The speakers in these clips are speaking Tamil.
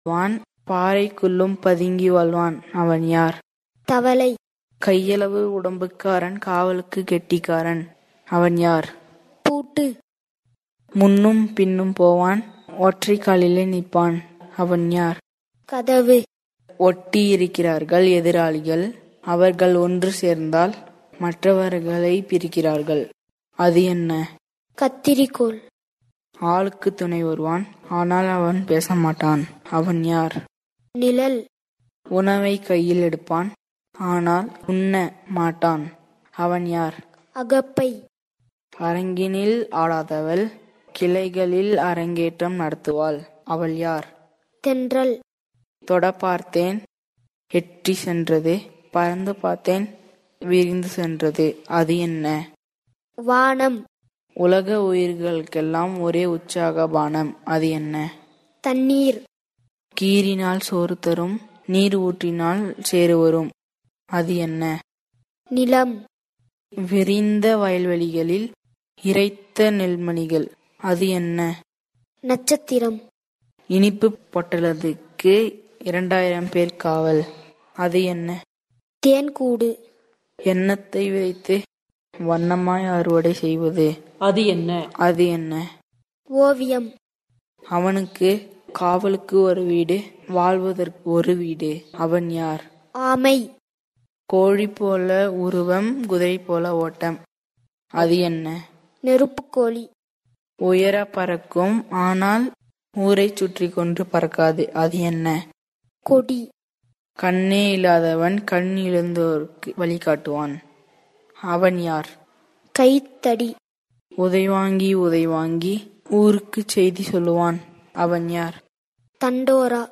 வான் பாறைக்குள்ளும் பதுங்கி வாழ்வான் அவன் யார் தவளை கையளவு உடம்புக்காரன் காவலுக்கு கெட்டிக்காரன் அவன் யார் பூட்டு முன்னும் பின்னும் போவான் ஒற்றை காலிலே நிற்பான் அவன் யார் கதவு ஒட்டி இருக்கிறார்கள் எதிராளிகள் அவர்கள் ஒன்று சேர்ந்தால் மற்றவர்களை பிரிக்கிறார்கள் அது என்ன கத்திரிக்கோல் ஆளுக்கு துணை வருவான் ஆனால் அவன் பேச மாட்டான் அவன் யார் நிழல் உணவை கையில் எடுப்பான் ஆனால் உண்ண மாட்டான் அவன் யார் அகப்பை அரங்கினில் ஆடாதவள் கிளைகளில் அரங்கேற்றம் நடத்துவாள் அவள் யார் தென்றல் தொட பார்த்தேன் எட்டி சென்றது பறந்து பார்த்தேன் விரிந்து சென்றது அது என்ன வானம் உலக உயிர்களுக்கெல்லாம் ஒரே உற்சாக பானம் அது என்ன தண்ணீர் கீறினால் சோறு தரும் நீர் ஊற்றினால் சேறு வரும் அது என்ன நிலம் விரிந்த வயல்வெளிகளில் இறைத்த நெல்மணிகள் அது என்ன நட்சத்திரம் இனிப்பு பொட்டலத்துக்கு இரண்டாயிரம் பேர் காவல் அது என்ன தேன்கூடு எண்ணத்தை வைத்து வண்ணமாய் அறுவடை செய்வது அது என்ன அது என்ன ஓவியம் அவனுக்கு காவலுக்கு ஒரு வீடு வாழ்வதற்கு ஒரு வீடு அவன் யார் ஆமை கோழி போல உருவம் குதிரை போல ஓட்டம் அது என்ன நெருப்புக்கோழி உயர பறக்கும் ஆனால் ஊரை சுற்றி கொண்டு பறக்காது அது என்ன கொடி கண்ணே இல்லாதவன் கண் இழந்தோருக்கு வழிகாட்டுவான் அவன் யார் கைத்தடி உதை வாங்கி உதை வாங்கி ஊருக்கு செய்தி சொல்லுவான் அவன் யார் தண்டோரா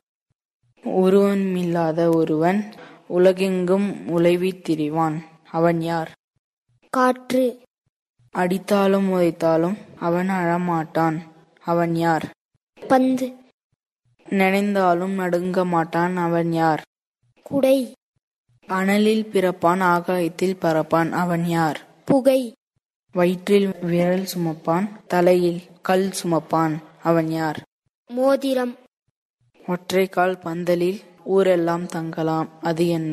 உருவமில்லாத ஒருவன் உலகெங்கும் உழைவித் திரிவான் அவன் யார் காற்று அடித்தாலும் உதைத்தாலும் அவன் அழமாட்டான் அவன் யார் பந்து நினைந்தாலும் நடுங்க மாட்டான் அவன் யார் குடை அனலில் பிறப்பான் ஆகாயத்தில் பறப்பான் அவன் யார் புகை வயிற்றில் விரல் சுமப்பான் தலையில் கல் சுமப்பான் அவன் யார் மோதிரம் ஒற்றைக்கால் பந்தலில் ஊரெல்லாம் தங்கலாம் அது என்ன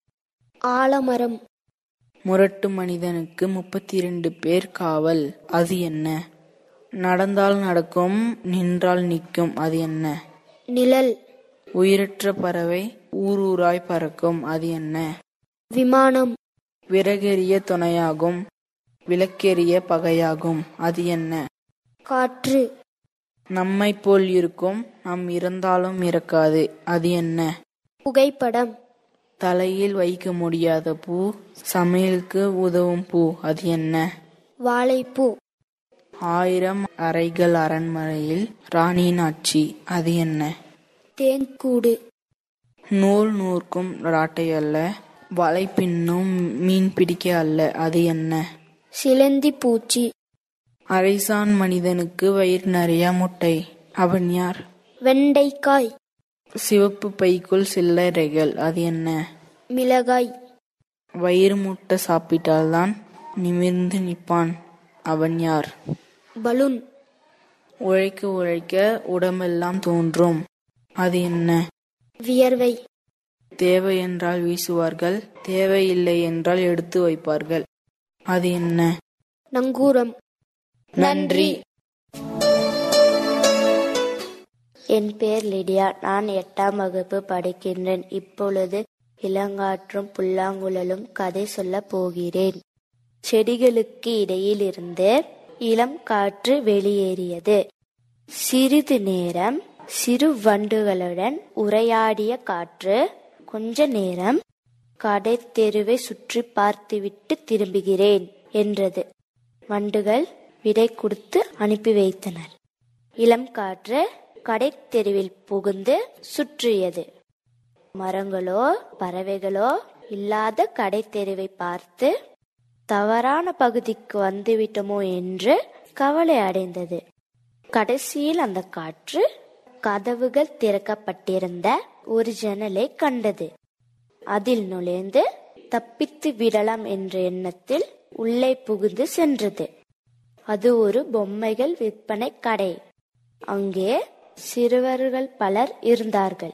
ஆலமரம் முரட்டு மனிதனுக்கு முப்பத்தி இரண்டு பேர் காவல் அது என்ன நடந்தால் நடக்கும் நின்றால் நிற்கும் அது என்ன நிழல் உயிரற்ற பறவை ஊரூராய் பறக்கும் அது என்ன விமானம் விறகெறிய துணையாகும் விளக்கெறிய பகையாகும் அது என்ன காற்று நம்மை போல் இருக்கும் நாம் இறந்தாலும் இறக்காது அது என்ன புகைப்படம் தலையில் வைக்க முடியாத பூ சமையலுக்கு உதவும் பூ அது என்ன வாழைப்பூ ஆயிரம் அறைகள் அரண்மனையில் ராணியின் ஆட்சி அது என்ன தேன்கூடு நூல் நூற்கும் ராட்டை அல்ல வலை பின்னும் மீன் பிடிக்க அல்ல அது என்ன சிலந்தி பூச்சி அரைசான் மனிதனுக்கு வயிறு நிறைய முட்டை அவன் யார் வெண்டைக்காய் சிவப்பு பைக்குள் சில்லறைகள் அது என்ன மிளகாய் வயிறு முட்டை சாப்பிட்டால்தான் நிமிர்ந்து நிற்பான் அவன் யார் பலூன் உழைக்க உழைக்க உடம்பெல்லாம் தோன்றும் அது என்ன வியர்வை தேவை என்றால் வீசுவார்கள் தேவையில்லை என்றால் எடுத்து வைப்பார்கள் அது என்ன நங்கூரம் நன்றி என் பெயர் லிடியா நான் எட்டாம் வகுப்பு படிக்கின்றேன் இப்பொழுது இளங்காற்றும் புல்லாங்குழலும் கதை சொல்லப் போகிறேன் செடிகளுக்கு இடையிலிருந்து இளம் காற்று வெளியேறியது சிறிது நேரம் சிறு வண்டுகளுடன் உரையாடிய காற்று கொஞ்ச நேரம் கடை தெருவை சுற்றி பார்த்துவிட்டு திரும்புகிறேன் என்றது வண்டுகள் விடை கொடுத்து அனுப்பி வைத்தனர் இளம் காற்று கடை தெருவில் புகுந்து சுற்றியது மரங்களோ பறவைகளோ இல்லாத கடை தெருவை பார்த்து தவறான பகுதிக்கு வந்துவிட்டோமோ என்று கவலை அடைந்தது கடைசியில் அந்த காற்று கதவுகள் திறக்கப்பட்டிருந்த ஒரு ஜன்னலை கண்டது அதில் நுழைந்து தப்பித்து விடலாம் என்ற எண்ணத்தில் உள்ளே புகுந்து சென்றது அது ஒரு பொம்மைகள் விற்பனை கடை அங்கே சிறுவர்கள் பலர் இருந்தார்கள்